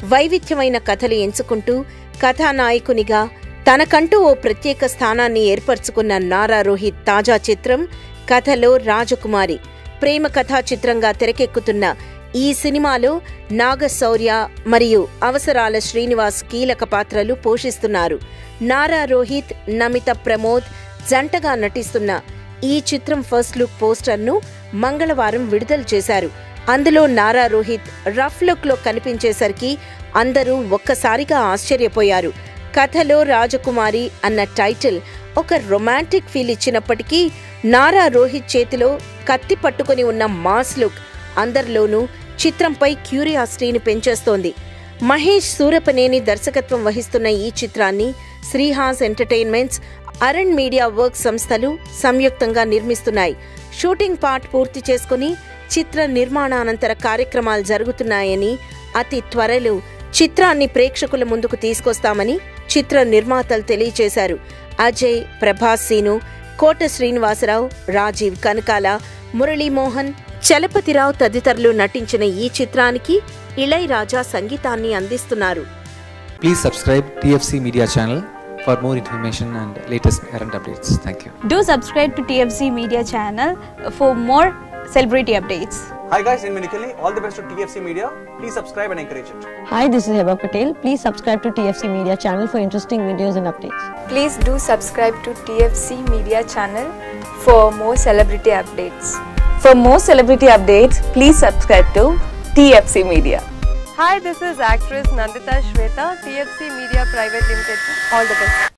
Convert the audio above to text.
వైవిధ్యమైన కథలు ఎంచుకుంటూ కథానాయకునిగా తనకంటూ ఓ ప్రత్యేక స్థానాన్ని ఏర్పరచుకున్న నారా రోహిత్ తాజా చిత్రం కథలో రాజకుమారి ప్రేమ కథా చిత్రంగా తెరకెక్కుతున్న ఈ సినిమాలో నాగశౌర్య మరియు అవసరాల శ్రీనివాస్ కీలక పాత్రలు పోషిస్తున్నారు నారా రోహిత్ నమిత ప్రమోద్ జంటగా నటిస్తున్న ఈ చిత్రం ఫస్ట్ లుక్ పోస్టర్ను మంగళవారం విడుదల చేశారు అందులో నారా రోహిత్ రఫ్ లుక్లో కనిపించేసరికి అందరూ ఒక్కసారిగా ఆశ్చర్యపోయారు కథలో రాజకుమారి అన్న టైటిల్ ఒక రొమాంటిక్ ఫీల్ ఇచ్చినప్పటికీ నారా రోహిత్ చేతిలో కత్తి పట్టుకొని ఉన్న మాస్ లుక్ అందరిలోనూ చిత్రంపై క్యూరియాసిటీని పెంచేస్తోంది మహేష్ సూరపనేని దర్శకత్వం వహిస్తున్న ఈ చిత్రాన్ని Srihas entertainments Aran media works సంస్థలు సంయుక్తంగా నిర్మిస్తున్నాయి షూటింగ్ పార్ట్ పూర్తి చేసుకుని చిత్ర నిర్మాణానంతర కార్యక్రమాలు జరుగుతున్నాయని అతి త్వరలో చిత్రాన్ని ప్రేక్షకుల ముందుకు తీసుకొస్తామని చిత్ర నిర్మాతలు తెలియజేశారు అజయ్ ప్రభాస్ సీను కోట శ్రీనివాసరావు రాజీవ్ కనకాల మురళీమోహన్ చలపతిరావు తదితరులు నటించిన ఈ చిత్రానికి ఇళయరాజా సంగీతాన్ని అందిస్తున్నారు Please subscribe TFC Media channel for more information and latest current updates. Thank you. Do subscribe to TFC Media channel for more celebrity updates. Hi guys, in Minikali, all the best to TFC Media. Please subscribe and encourage it. Hi, this is Heba Patel. Please subscribe to TFC Media channel for interesting videos and updates. Please do subscribe to TFC Media channel for more celebrity updates. For more celebrity updates, please subscribe to TFC Media. Hi, this is actress Nandita Shweta, TFC Media Private Limited. All the best.